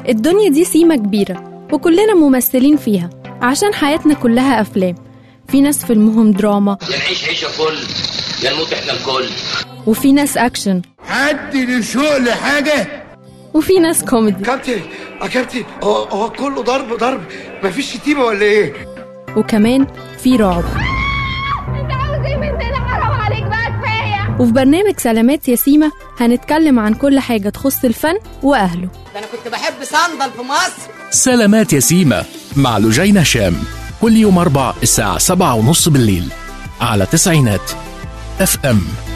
الدنيا دي سيمة كبيرة وكلنا ممثلين فيها عشان حياتنا كلها أفلام في ناس فيلمهم دراما يا نعيش عيشة فل يا نموت احنا الكل وفي ناس أكشن حد لشوق لحاجة وفي ناس كوميدي كابتن يا كابتن هو هو كله ضرب ضرب مفيش شتيمة ولا ايه؟ وكمان في رعب انت عاوز ايه مننا حرام عليك بقى كفايه وفي برنامج سلامات ياسيمة هنتكلم عن كل حاجة تخص الفن وأهله ده انا كنت بحب صندل في مصر سلامات ياسيمة مع لجين هشام كل يوم أربع الساعة سبعة ونص بالليل على تسعينات اف ام